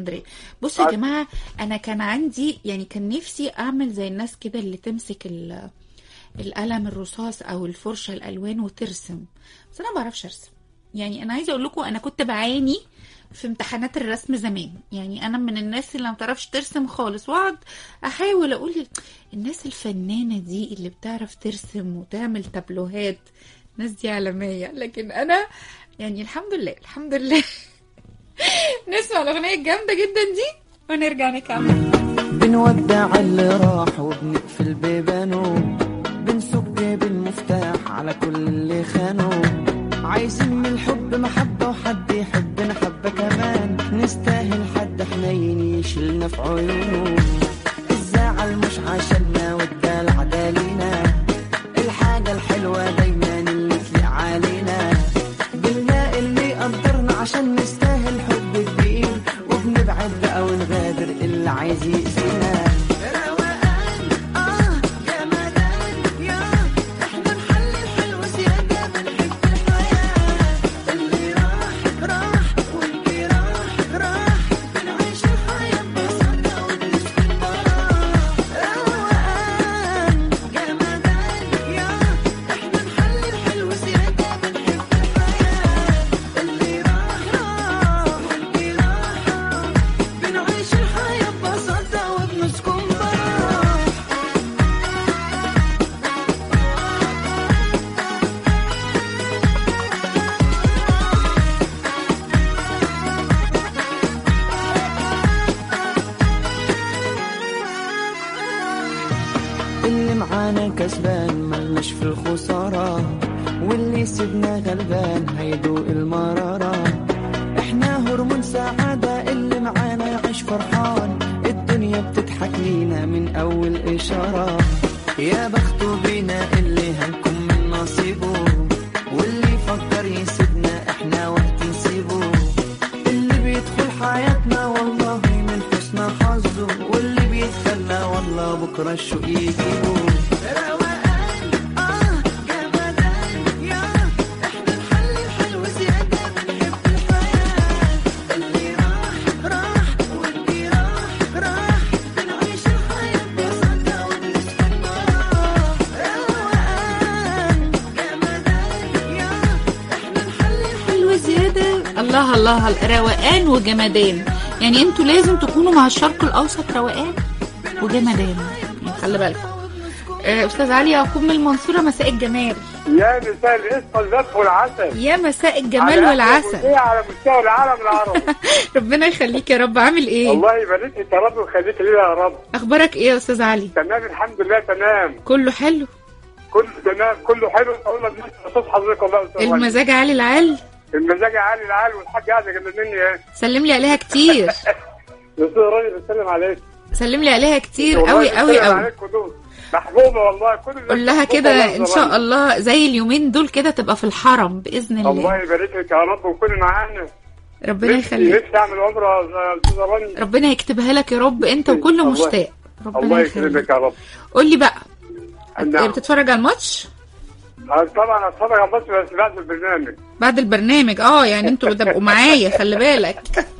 اسكندريه بصوا يا عارف. جماعه انا كان عندي يعني كان نفسي اعمل زي الناس كده اللي تمسك ال- القلم الرصاص او الفرشه الالوان وترسم بس انا ما بعرفش ارسم يعني انا عايزه اقول لكم انا كنت بعاني في امتحانات الرسم زمان يعني انا من الناس اللي ما بتعرفش ترسم خالص واقعد احاول اقول الناس الفنانه دي اللي بتعرف ترسم وتعمل تابلوهات الناس دي عالميه لكن انا يعني الحمد لله الحمد لله نسمع الاغنيه الجامده جدا دي ونرجع نكمل بنودع اللي راح وبنقفل بيبانه بنسك بالمفتاح على كل اللي خانه عايزين من الحب محبة وحد يحبنا حبة كمان نستاهل حد حنين يشيلنا في عيونه الزعل مش عشاننا والدلع دالينا الحاجة الحلوة دايما اللي تليق علينا بنلاقي اللي يقدرنا عشان نستاهل حب كبير وبنبعد بقى ونغادر اللي عايز يأذينا روقان اه جمدان يا احنا نحل الحلو زيادة بنحب الحياة اللي راح راح واللي راح راح بنعيش الحياة ببساطة وبنسكن براح روقان جمدان يا احنا نحل الحلو زيادة بنحب الحياة اللي راح راح واللي راح راح بنعيش الحياة ببساطة وبنسكن براح اللي معانا كسبان ملناش في الخسارة واللي سيبنا غلبان هيدوق المرارة احنا هرمون سعادة اللي معانا يعيش فرحان الدنيا بتضحك لينا من أول إشارة يا بخته بينا اللي هنكون من نصيبه واللي يفكر يسيبنا احنا وقت نسيبه اللي بيدخل حياتنا والله من حسن حظه واللي بيتخلى والله بكره الشوق يجيبه روقان اه جمدان يا احنا نحل الحلو زياده بنحب الحياه اللي راح راح واللي راح راح بنعيش الحياه ببساطه ونسكن براح روقان جمدان يا احنا نحل حلوة زيادة الله الله روقان وجمدان يعني انتوا لازم تكونوا مع الشرق الاوسط روقان وجمدان يعني خلي بالكم آه، استاذ علي يعقوب من المنصوره مساء الجمال يا مساء القشطه الزف والعسل يا مساء على الجمال أحلى والعسل مذيع على مستوى العالم العربي ربنا يخليك يا رب عامل ايه الله يبارك لك يا رب ويخليك لينا يا رب اخبارك ايه يا استاذ علي تمام الحمد لله تمام كله حلو كله تمام كله حلو اقول لك صوت حضرتك والله يا أستاذ علي. المزاج عالي العال المزاج عالي العالي والحاج قاعد جنب مني ايه سلم لي عليها كتير الاستاذ راجل بيسلم عليك سلم لي عليها كتير والله قوي قوي بيسلم قوي عليك كلهم. محبوبه والله كل الناس قول لها محبوبة كده والله ان شاء الله زي اليومين دول كده تبقى في الحرم باذن الله الله يبارك لك يا رب وكوني معانا ربنا نفسي يخليك نفسي اعمل عمره يا استاذ راني ربنا يكتبها لك يا رب انت وكل الله- مشتاق الله ربنا يكرمك يخليك يا رب قول لي بقى نعم. بتتفرج على الماتش أنا طبعا اتفرج على الماتش بس بعد البرنامج بعد البرنامج اه يعني انتوا تبقوا معايا خلي بالك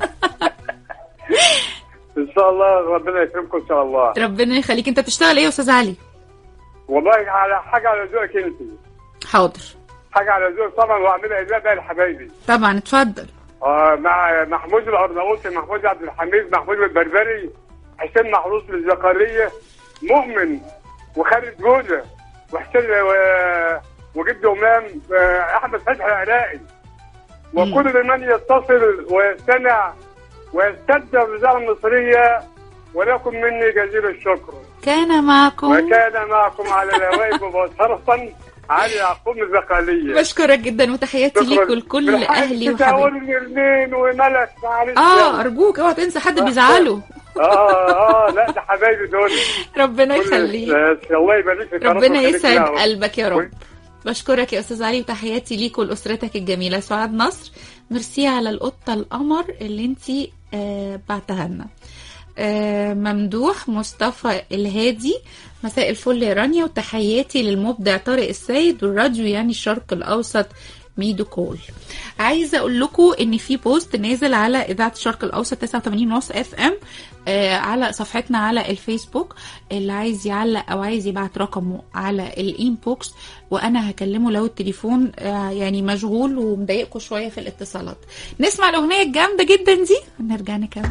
ان شاء الله ربنا يكرمكم ان شاء الله ربنا يخليك انت بتشتغل ايه يا استاذ علي والله على حاجه على ذوقك انت حاضر حاجه على ذوقك طبعا واعملها ازاي بقى لحبايبي طبعا اتفضل آه مع محمود الارناؤوطي محمود عبد الحميد محمود البربري حسين محروس الزقريه مؤمن وخالد جوده وحسين و... وجد امام آه، احمد فتحي العراقي وكل من يتصل ويستمع ويستمتع بالإذاعة المصرية ولكم مني جزيل الشكر كان معكم وكان معكم على الهواء مباشرة علي يعقوب الزقالية بشكرك جدا وتحياتي ليك ولكل اهلي وحبايبي تقول نرمين وملك معلش اه ارجوك اوعى تنسى حد بيزعله اه اه لا ده حبايبي دول ربنا كل- يخليك بس الله يبارك فيك يا رب ربنا ويخليك يسعد لنا يا رب. قلبك يا رب بشكرك يا استاذ علي وتحياتي ليك ولاسرتك الجميله سعاد نصر ميرسي على القطه القمر اللي انتي آه بعتها لنا آه ممدوح مصطفى الهادي مساء الفل يا رانيا وتحياتي للمبدع طارق السيد والراديو يعني الشرق الاوسط ميدو كول عايزه اقول لكم ان في بوست نازل على اذاعه الشرق الاوسط 89 ونص اف ام آه على صفحتنا على الفيسبوك اللي عايز يعلق او عايز يبعت رقمه على الانبوكس وانا هكلمه لو التليفون آه يعني مشغول ومضايقكم شويه في الاتصالات نسمع الاغنيه الجامده جدا دي ونرجع نكمل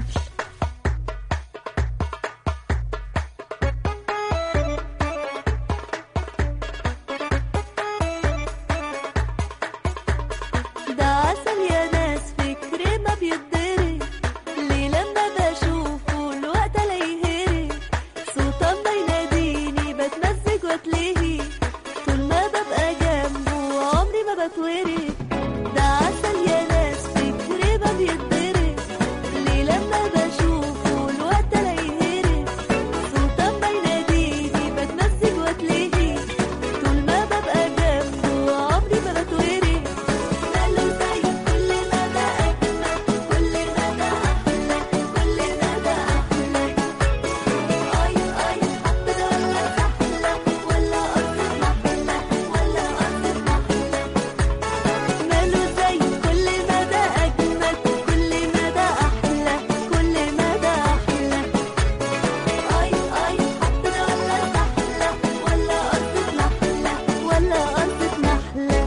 ده عسل يا ناس فكري ما بيتضرب ليه لما بشوفه الوقت الاقيه هرب صوته ما يناديني بتمزج واتلهي طول ما ببقى جنبه عمري ما بتورد ده عسل يا ناس فكري ما بيتضرب ليه لما بشوفه الوقت الاقيه هرب صوته ما يناديني بتمزج واتلهي طول ما ببقى جنبه عمري ما بتورد ماله زي كل مدى أجمل كل مدى أحلى كل مدى أحلى أي أي حب ده ولا سحلة ولا قصة محلة ولا قصة محلة ماله زي كل مدى أجمل كل مدى أحلى كل مدى أحلى أي أي حب ده ولا سحلة ولا قصة محلة ولا قصة محلة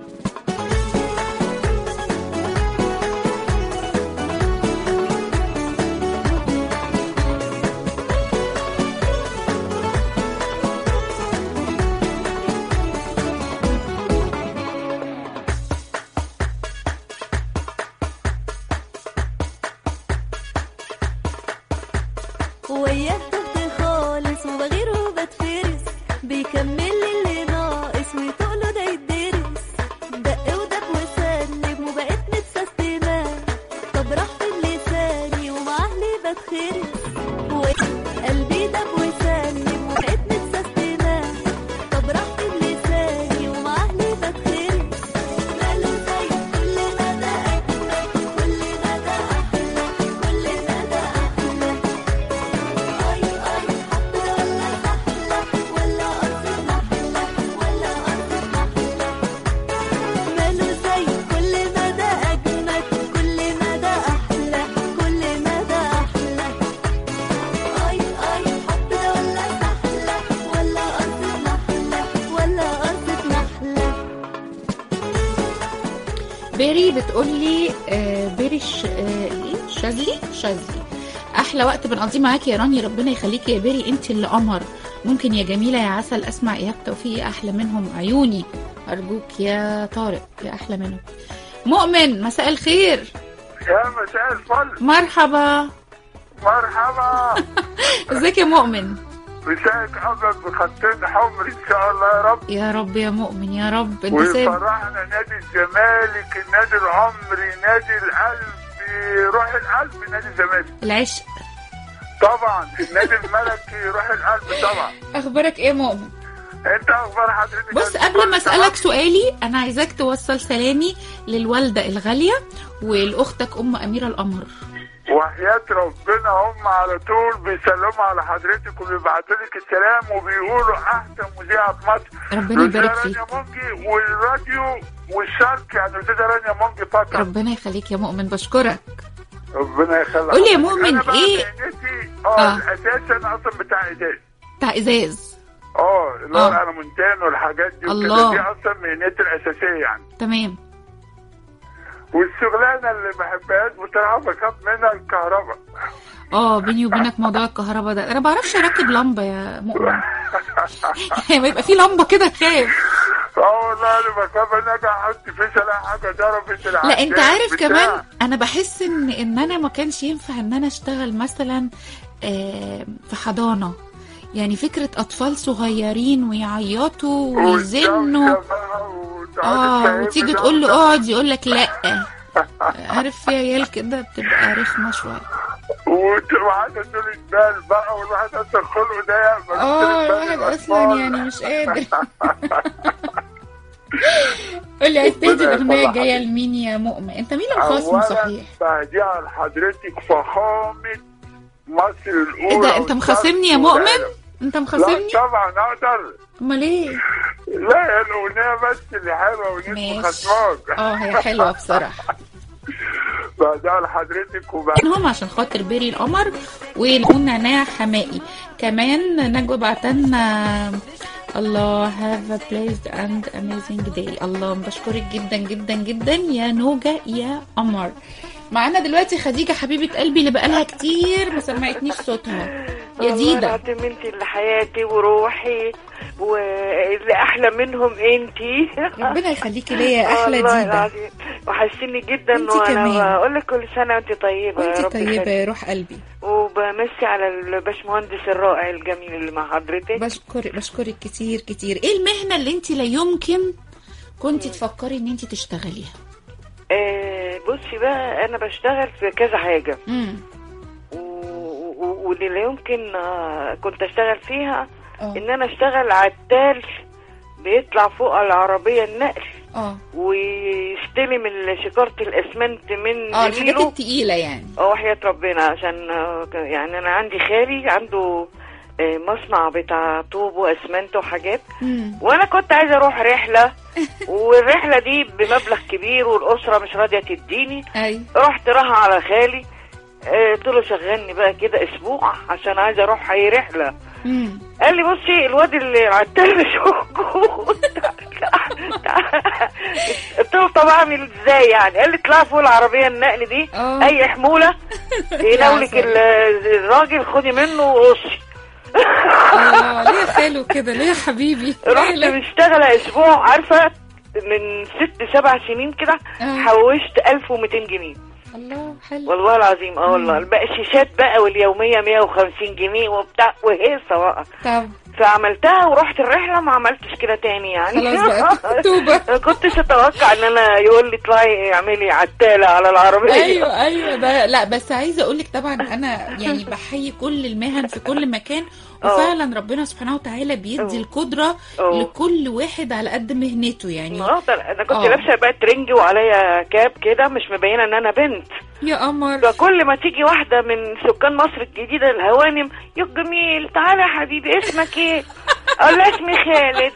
وياه تهت خالص وبغير وبتفرس بيكمل لي اللي ناقص ويطوله ده يتدرس دق ودب وسلم وبقيت متسستمة طب راح فين لساني ومعاه ليه بتخرس وقلبي دب وسلم وبقيت متسستمة طب راح فين لساني ومعاه ليه بتخرس ماله زي كل مدى أجمل كل مدى أحلى كل مدى أحلى أي أي حب ولا سحلة ولا قصة محلة ولا قصة محلة ماله زي كل مدى أجمل كل مدى أحلى كل مدى أحلى أي أي حب ولا سحلة ولا قصة محلة ولا قصة محلة بيري بتقول لي آه بيري ش... آه ايه شاذلي شاذلي احلى وقت بنقضيه معاكي يا راني ربنا يخليكي يا بيري انت اللي قمر ممكن يا جميله يا عسل اسمع ايهاب توفيق احلى منهم عيوني ارجوك يا طارق يا احلى منهم مؤمن مساء الخير يا مساء الفل مرحبا مرحبا ازيك يا مؤمن مساك ابيض بخطين حمر ان شاء الله يا رب يا رب يا مؤمن يا رب انت سايب وفرحنا نادي الزمالك النادي العمري نادي القلب روح القلب نادي الزمالك العشق طبعا النادي الملكي روح القلب طبعا اخبارك ايه يا مؤمن انت اخبار حضرتك بص أنت قبل ما كل اسالك تمام؟ سؤالي انا عايزاك توصل سلامي للوالده الغاليه ولاختك ام اميره القمر وحياة ربنا هم على طول بيسلموا على حضرتك وبيبعتوا لك السلام وبيقولوا احسن مذيعة في مصر ربنا يبارك الأستاذة فيك. رانيا مونجي والراديو والشرق يعني الاستاذة رانيا مونجي فقط ربنا يخليك يا مؤمن بشكرك ربنا يخليك قول لي يا مؤمن، أنا بقى إيه؟ مهنتي آه. اه الاساس انا اصلا بتاع ازاز بتاع ازاز اه اللي هو آه. الالمونتان والحاجات دي الله. وكده دي اصلا مهنتي الاساسيه يعني تمام والشغلانه اللي ما بحبهاش بصراحه بخاف منها الكهرباء اه بيني وبينك موضوع الكهرباء ده انا بعرفش اركب لمبه يا مؤمن يعني ما يبقى في لمبه كده خايف اه والله انا بخاف ان اجي احط فيش الا حاجه ضربت لا انت العداد عارف بتاع. كمان انا بحس ان ان انا ما كانش ينفع ان انا اشتغل مثلا آه، في حضانه يعني فكره اطفال صغيرين ويعيطوا ويزنوا والدوشة بقى وتقعدي اه تفهمي وتيجي ده تقول له وده. اقعد يقول لك لا عارف في عيال كده بتبقى رخمه شويه وت- وعايزه طول البال بقى والواحد اصلا خلقه ضيق ما اه بيطول بال الواحد اصلا الأطفال. يعني مش قادر قول لي عايز تهدي ربنا الاغنيه يصلح الجايه لمين يا مؤمن انت مين الخصم صحيح بهديها لحضرتك فخامه مصر الاولى ايه ده انت مخاصمني يا والشرق مؤمن والعالم. انت لا مخاصمني طبعا اقدر امال ايه لا يا الاغنيه بس اللي حلوه ونسمه ماشي خصماك اه هي حلوه بصراحه بعدها لحضرتك وبعد هم عشان خاطر بيري القمر ونعناع حمائي كمان نجوى بعتلنا الله have a blessed and amazing day الله بشكرك جدا جدا جدا يا نوجة يا قمر معانا دلوقتي خديجة حبيبة قلبي اللي بقالها كتير ما سمعتنيش صوتها يا والله ديدا العظيم انت اللي حياتي وروحي واللي احلى منهم انت ربنا يخليكي ليا يا احلى والله ديدا العظيم وحشتني جدا انت وانا كمان. بقول لك كل سنه وانت طيبه يا وانت رب طيبة يخليك. يا روح قلبي وبمسي على الباشمهندس الرائع الجميل اللي مع حضرتك بشكرك بشكرك كتير كتير ايه المهنة اللي انت لا يمكن كنت تفكري ان انت تشتغليها آه بصي بقى انا بشتغل في كذا حاجه امم و- و- واللي لا يمكن آه، كنت اشتغل فيها اه ان انا اشتغل عتال بيطلع فوق العربيه النقل اه ويستلم ال- شكارة الاسمنت من اه الحاجات زميله التقيلة يعني اه وحياة ربنا عشان آه، ك- يعني انا عندي خالي عنده آه، مصنع بتاع طوب واسمنت وحاجات امم وانا كنت عايزه اروح رحله والرحله دي بمبلغ كبير والاسره مش راضيه تديني اي رحت راح على خالي آه، قلت له شغلني بقى كده اسبوع عشان عايزه اروح اي رحله امم قال لي بصي الواد اللي عتال مش موجود قلت له طب اعمل ازاي يعني قال لي اطلعي فوق العربيه النقل دي اه. اي حموله يناولك عسل. ال- الراجل خدي منه وقصي اه ليه خاله كده ليه يا حبيبي رحت مالك؟ مشتغله اسبوع عارفه من ست سبع سنين كده اه. حوشت 1200 جنيه الله حلو والله العظيم اه والله البقشيشات بقى واليوميه 150 جنيه وبتاع وهيصه بقى طب فعملتها ورحت الرحله ما عملتش كده تاني يعني خلاص بقى توبة ما كنتش اتوقع ان انا يقول لي اطلعي اعملي عتاله على العربيه ايوه ايوه ده لا بس عايزه اقول لك طبعا انا يعني بحيي كل المهن في كل مكان اه. وفعلا ربنا سبحانه وتعالى بيدي اه. القدره اه. لكل واحد على قد مهنته يعني اه طل- انا كنت اه. لابسه بقى ترنج وعليا كاب كده مش مبينه ان انا بنت يا قمر فكل ما تيجي واحده من سكان مصر الجديده الهوانم يا جميل تعالى يا حبيبي اسمك ايه؟ اقول لها اسمي خالد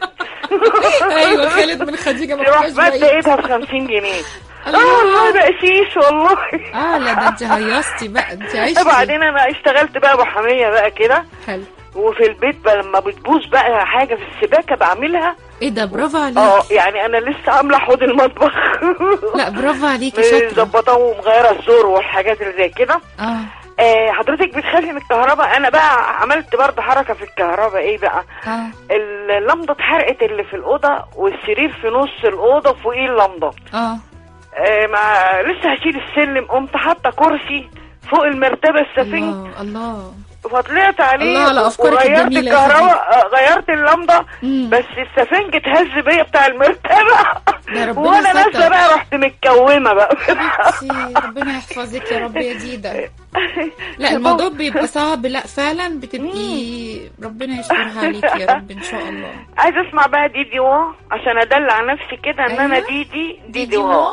ايوه خالد من خديجه ما تروح كناش مادة بعيد ايدها ب 50 جنيه الله. اه والله بقشيش والله اه لا ده انت هيصتي بقى انت عايشه بعدين انا اشتغلت بقى محاميه بقى كده حلو وفي البيت بقى لما بتبوظ بقى حاجه في السباكه بعملها ايه ده برافو اه عليك يعني انا لسه عامله حوض المطبخ لا برافو عليكي شاطره مظبطاه ومغيره الزور والحاجات اللي زي كده اه آه حضرتك بتخافي من الكهرباء انا بقى عملت برضه حركه في الكهرباء ايه بقى اه اللمضه اتحرقت اللي في الاوضه والسرير في نص الاوضه فوقيه اللمضه اه آه مع لسه هشيل السلم قمت حاطه كرسي فوق المرتبه السفنج الله الله فطلعت عليه الله على أفكارك وغيرت الجميلة يا الكهرباء آه، غيرت اللمضه مم. بس السفنج اتهز بيا بتاع المرتبه ده ربنا وانا ستر. نازله بقى رحت متكومه بقى حبيبتي ربنا يحفظك يا رب يا ديدا لا الموضوع بيبقى صعب لا فعلا بتبقي ربنا يسترها عليك يا رب ان شاء الله عايزه اسمع بقى ديدي وا عشان ادلع نفسي كده ان انا أيوة. ديدي ديدي وا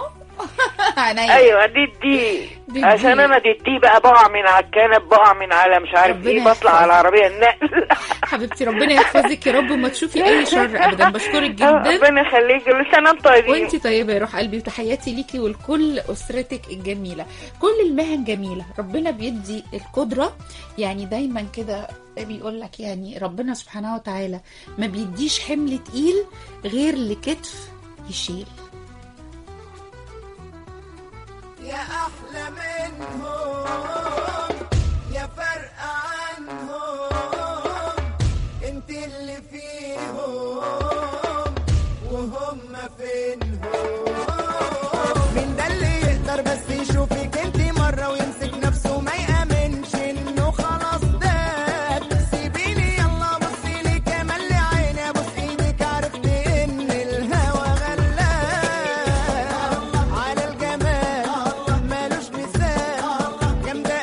عينيا ايوه ديدي ديدي. عشان انا ديدي بقى بقع من على الكنب بقع من على مش عارف ربنا ايه بطلع يحفظك. على العربيه النقل حبيبتي ربنا يحفظك يا رب وما تشوفي اي شر ابدا بشكرك جدا ربنا يخليك كل سنه وانتم طيبين وانت طيبه يا روح قلبي وتحياتي ليكي ولكل اسرتك الجميله كل المهن جميله ربنا بيدي القدره يعني دايما كده بيقول لك يعني ربنا سبحانه وتعالى ما بيديش حمل تقيل غير لكتف يشيل يا أحلى منهم يا فرق عنهم انت اللي فيهم وهم فينهم مين ده اللي يقدر بس يشوفك انت مرة ويمسك نفسه ما يأمنش انه خلاص ده سيبيني يلا بصي لي كمان لعيني ابوس ايدك عرفت ان الهوى غلاب على الجمال مالوش مثال جامدة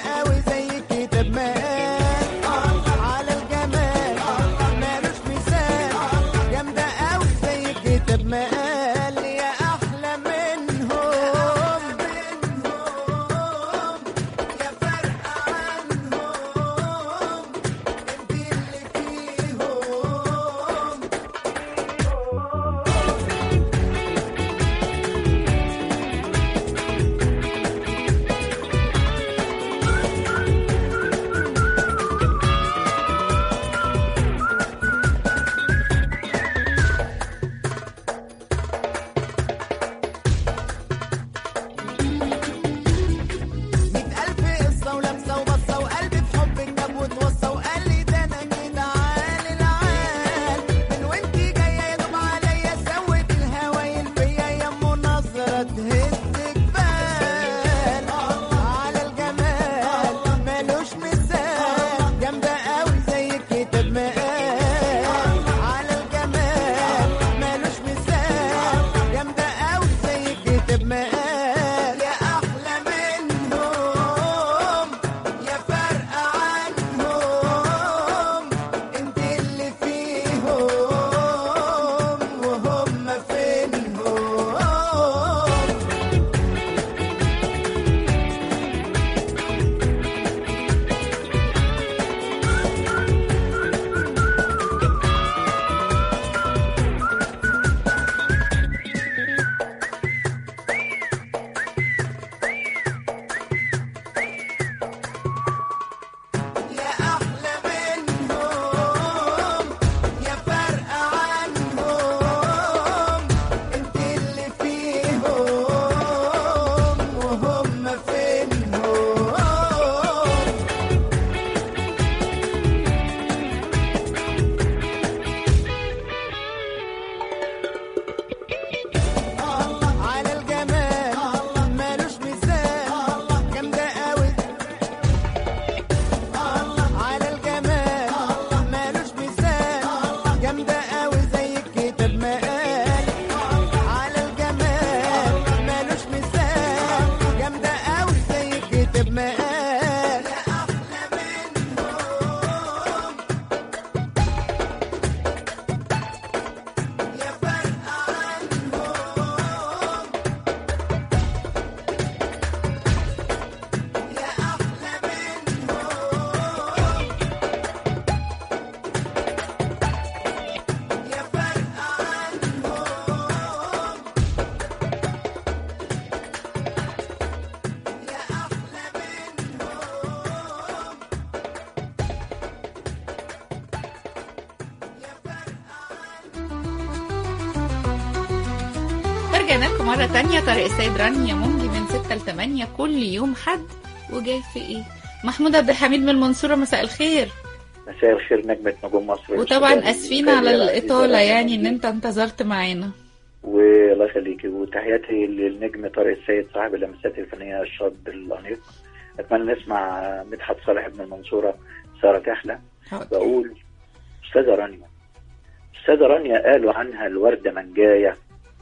ورجعنا لكم مرة تانية طارق السيد رانيا ممضي من 6 ل 8 كل يوم حد وجاي في ايه محمود عبد الحميد من المنصورة مساء مساء مساء الخير نجمة نجوم مصر وطبعا السوداني. اسفين على العزيزة الاطالة رانيا يعني ان ممدوح. انت انتظرت معانا والله يخليكي وتحياتي للنجم طارق السيد صاحب اللمسات الفنية الشاب الأنيق أتمنى نسمع مدحت صالح من المنصورة سارة كحلة حاضر. بقول أستاذة رانيا أستاذة رانيا قالوا عنها الوردة منجاية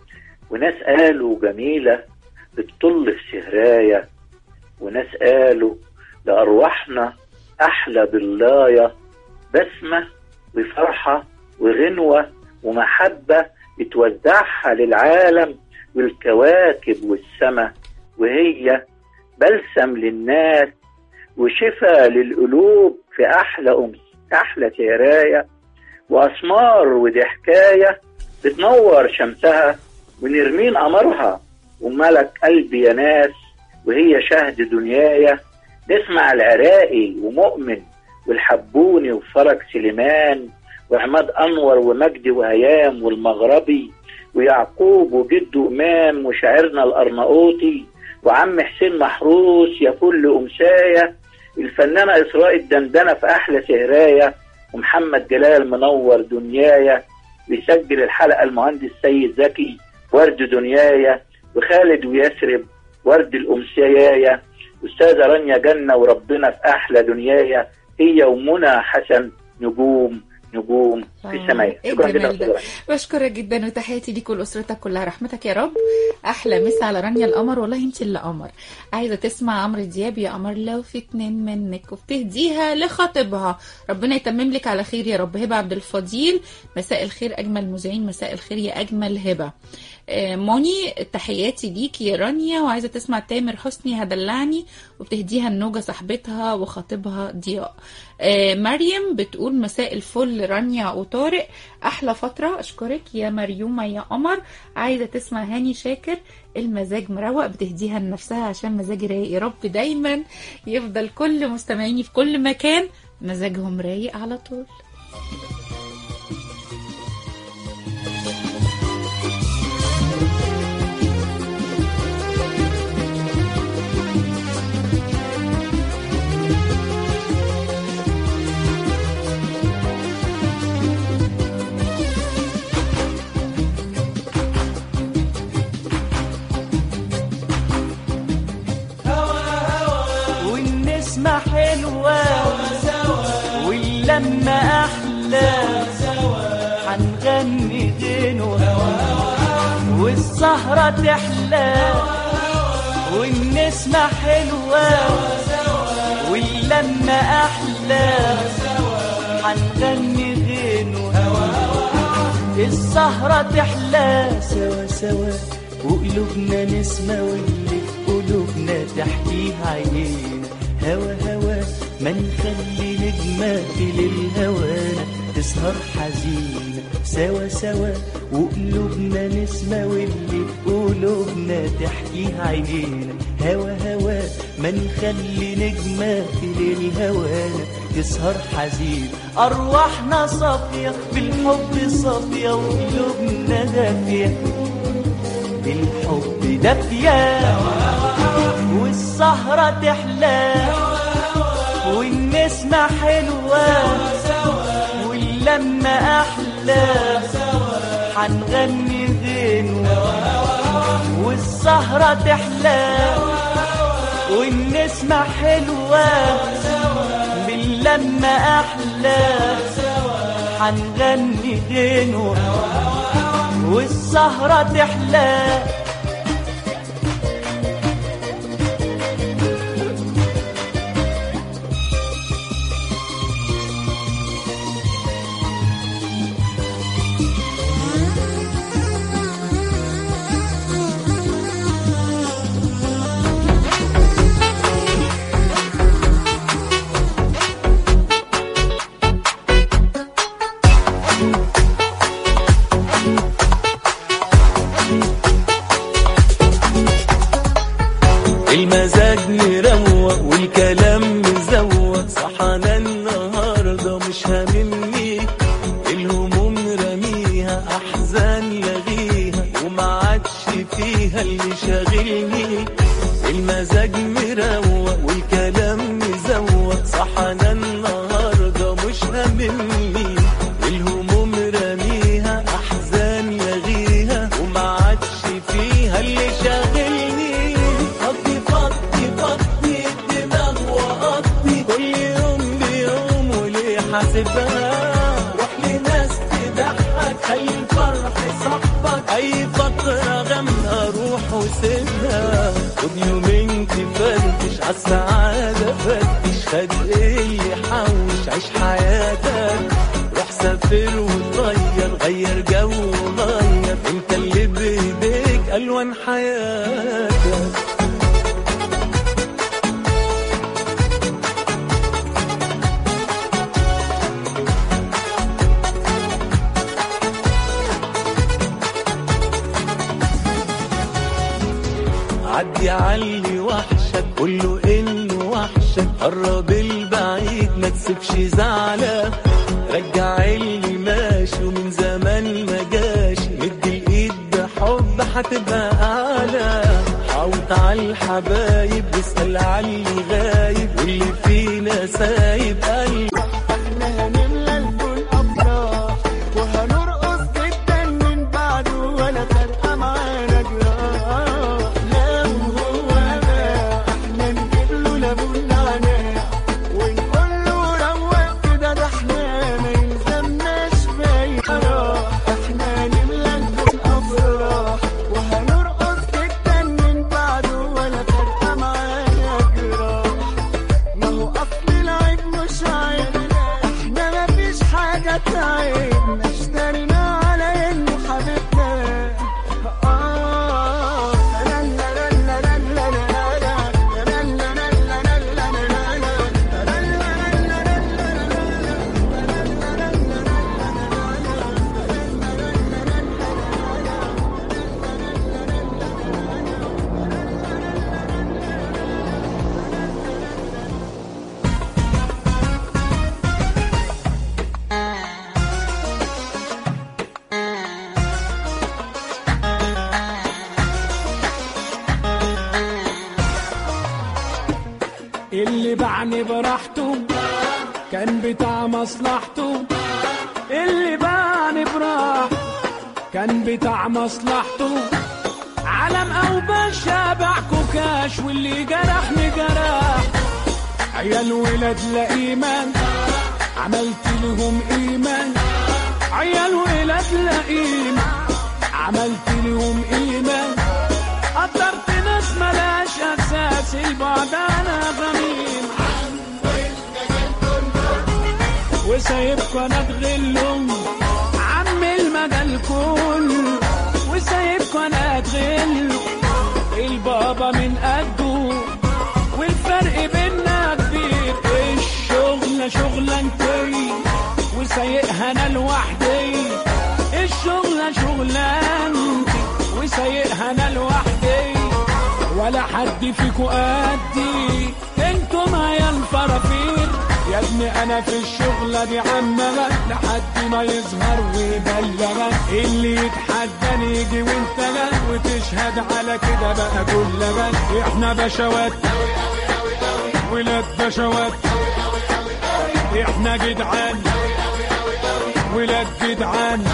وناس قالوا جميلة بتطل في سهراية وناس قالوا لأرواحنا أحلى ضلاية بسمة وفرحة وغنوة ومحبة بتوزعها للعالم والكواكب والسماء وهي بلسم للناس وشفاء للقلوب في أحلى أمس أحلى سهراية وأسمار وضحكاية بتنور شمسها ونرمين قمرها وملك قلبي يا ناس وهي شهد دنيايا نسمع العراقي ومؤمن والحبوني وفرج سليمان وعماد أنور ومجدي وهيام والمغربي ويعقوب وجده إمام وشاعرنا الأرناؤوطي وعم حسين محروس يا كل أمساية الفنانة إسراء الدندنة في أحلى سهراية ومحمد جلال منور دنيايا بيسجل الحلقة المهندس سيد زكي ورد دنيايا وخالد ويسرب ورد الأمسيايا أستاذة رانيا جنة وربنا في أحلى دنيايا هي ومنى حسن نجوم نجوم في آه، السماء إيه شكرا جدا الجمال ده؟ أستاذة رانيا. بشكرك جدا وتحياتي ليك ولاسرتك كلها رحمتك يا رب احلى مسا على رانيا القمر والله انت اللي قمر عايزه تسمع عمرو دياب يا قمر لو في اتنين منك وبتهديها لخطيبها ربنا يتمم لك على خير يا رب هبه عبد الفضيل مساء الخير اجمل مذيعين مساء الخير يا اجمل هبه آه، موني تحياتي ليكي يا رانيا وعايزه تسمع تامر حسني هدلعني وبتهديها النوجه صاحبتها وخطيبها ضياء آه، مريم بتقول مساء الفل رانيا وطارق احلى فتره اشكرك يا مريومه يا قمر عايزه تسمع هاني شاكر المزاج مروق بتهديها لنفسها عشان مزاجي رايق يا رب دايما يفضل كل مستمعيني في كل مكان مزاجهم رايق على طول والنسمة حلوة واللمة أحلى هنغني غنوة والسهرة تحلى والنسمة حلوة واللمة أحلى هنغني غنوة السهرة تحلى سوا سوا وقلوبنا نسمة واللي في قلوبنا تحكيها عينينا هوا هوا ما نخلي نجمة في للهوانا تسهر حزينة سوا سوا وقلوبنا نسمة واللي في قلوبنا تحكيها عينينا هوا هوا ما نخلي نجمة في للهوانا تسهر حزين أرواحنا صافية بالحب صافية وقلوبنا دافية بالحب دافية والسهرة تحلى والنسمة حلوة واللمة أحلى هنغني غنوة والسهرة تحلى والنسمة حلوة باللمة أحلى هنغني غنوة والسهرة تحلى حاسبها روح لناس تضحك خلي الفرح صاحبك اي فترة غامقة روح وسيبها خد يومين تفرفش عالسعادة فتش خد ايه يحوش عيش حياتك روح سافر وطير غير جو وغير انت اللي بايديك الوان حياتك عدي علي وحشك قوله انه وحشك قرب البعيد ما تسيبش زعلة رجع اللي ماشي ومن زمان ما جاش مد الايد بحب هتبقى اعلى حوط على الحبايب واسأل على اللي غايب واللي فينا سايب قلب احنا هنملى الكون افراح وهنرقص جدا من بعده ولا فارقه معانا جراح لو هو باع احنا نجيب له ليمون نعناع ونقول له روق كده ده احنا ما يلزمناش باي راح احنا هنملى الكون افراح وهنرقص جدا من بعده ولا فارقه معانا جراح ما هو اصل العيب مش عيب احنا مفيش حاجة تعيبنا اشترينا على انه حبيبنا آه. لا لا لا لا لا لا لا لا. لا لا لا لا لا لا لا لا. لا لا لا لا اللي باعني براحته كان بتاع مصلحته اللي باعني براحته كان بتاع مصلحته علم او باشا باع كوكاش واللي جرحني جرح عيال ولاد لا ايمان عملت لهم ايمان عيال ولاد لا ايمان عملت لهم ايمان قدرت ناس ملاش اساس البعد انا غميم وسايبكوا انا اتغلهم عم المجال كله وسايبكوا انا اتغلهم البابا من قده والفرق بينا كبير الشغلة شغلانتي وسايقها انا لوحدي الشغلة شغلانتي وسايقها انا لوحدي ولا حد فيكو قدي انتم يا الفرافير يا ابني انا في الشغلة دي عمغة لحد ما يظهر ويبلغك اللي يتحداني يجي وانت جا وتشهد على كده بقى كل احنا بشوات ولاد بشوات احنا جدعان ولاد جدعان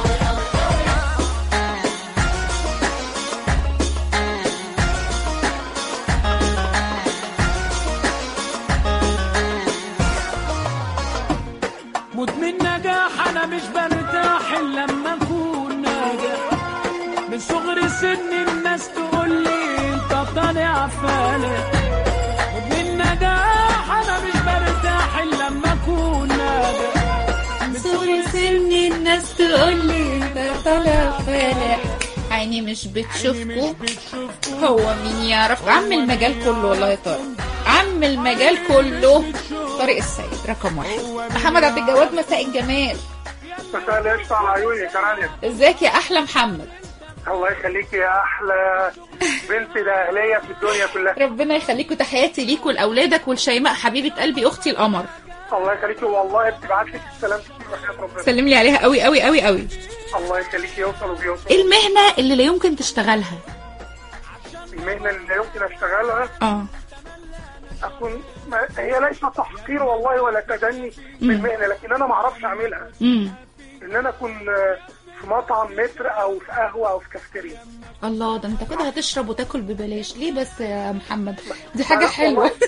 مدمن نجاح انا مش برتاح الا لما اكون ناجح من صغر سن الناس تقول لي انت طالع فالح مدمن نجاح انا مش برتاح الا لما اكون ناجح من صغر سن الناس تقول لي انت طالع فالح عيني مش بتشوفكوا هو مين يعرف عم المجال كله والله يا طارق عم المجال كله طارق السيد رقم واحد محمد عبد الجواد مساء الجمال مساء القشطة على عيوني كرانيا ازيك يا احلى محمد الله يخليك يا احلى بنت دهلية في الدنيا كلها ربنا يخليكوا تحياتي ليكوا لاولادك ولشيماء حبيبه قلبي اختي القمر الله يخليك والله بتبعت لك السلام كتير وحياة ربنا سلم لي عليها قوي قوي قوي قوي الله يخليك يوصل وبيوصل ايه المهنه اللي لا يمكن تشتغلها المهنة اللي لا يمكن اشتغلها اه اكون ما هي ليست تحقير والله ولا تدني بالمهنة لكن انا ما اعرفش اعملها امم ان انا اكون آه، في مطعم متر او في قهوة او في كافتيريا الله ده انت كده هتشرب وتاكل ببلاش ليه بس يا محمد دي حاجه لا، حلوه والله-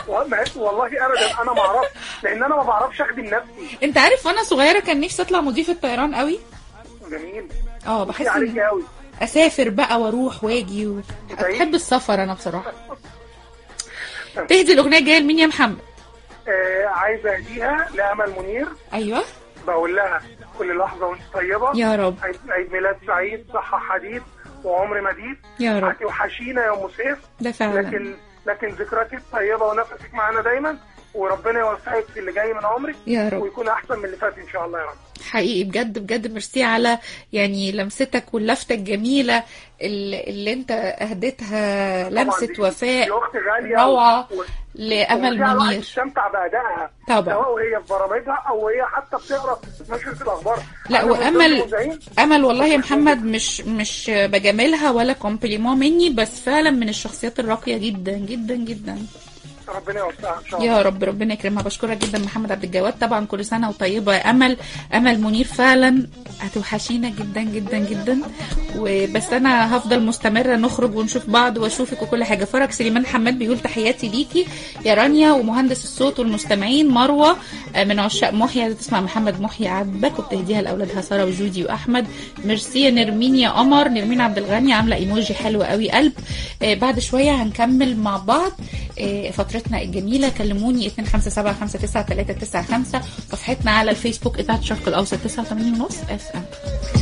وما- والله ابدا انا ما اعرفش لان انا ما بعرفش اخدم نفسي انت عارف وانا صغيره كان نفسي اطلع مضيفه طيران قوي جميل اه بحس في عليك ان قوي اسافر بقى واروح واجي و... بحب السفر انا بصراحه تهدي الاغنيه الجايه لمين يا محمد آه عايزه اهديها لامل منير ايوه بقول لها كل لحظه وانت طيبه يا رب. عيد, عيد ميلاد سعيد صحه حديد وعمر مديد يا رب. هتوحشينا يا ام سيف ده فعلا لكن لكن ذكرياتك طيبه ونفسك معانا دايما وربنا يوفقك في اللي جاي من عمرك يا رب. ويكون احسن من اللي فات ان شاء الله يا رب حقيقي بجد بجد ميرسي على يعني لمستك واللفتة الجميلة اللي, اللي انت اهديتها لمسة دي- وفاء دي اخت غاليه روعة و- لأمل وفيها الواحد منير يستمتع بادائها طبعا. سواء وهي في برامجها او وهي حتى بتقرا نشره الاخبار لا أنا من ضمن وامل المذيعين امل والله يا محمد مش مش بجاملها ولا كومبليمون مني بس فعلا من الشخصيات الراقيه جدا جدا جدا ربنا يوفقها ان شاء الله يا رب ربنا يكرمها بشكرك جدا محمد عبد الجواد طبعا كل سنه وطيبه يا امل امل منير فعلا هتوحشينا جدا جدا جدا وبس انا هفضل مستمره نخرج ونشوف بعض واشوفك وكل حاجه فرج سليمان حماد بيقول تحياتي ليكي يا رانيا ومهندس الصوت والمستمعين مروه آه، من عشاق محيي عايزه تسمع محمد محيي عاجبك وبتهديها لاولادها ساره وجودي واحمد ميرسي يا نرمين يا قمر نرمين عبد الغني عامله ايموجي حلو قوي قلب آه، بعد شويه هنكمل مع بعض آه، فترتنا الجميله كلموني 257 صفحتنا على الفيسبوك اذاعه الشرق الاوسط 89 ونص اف ام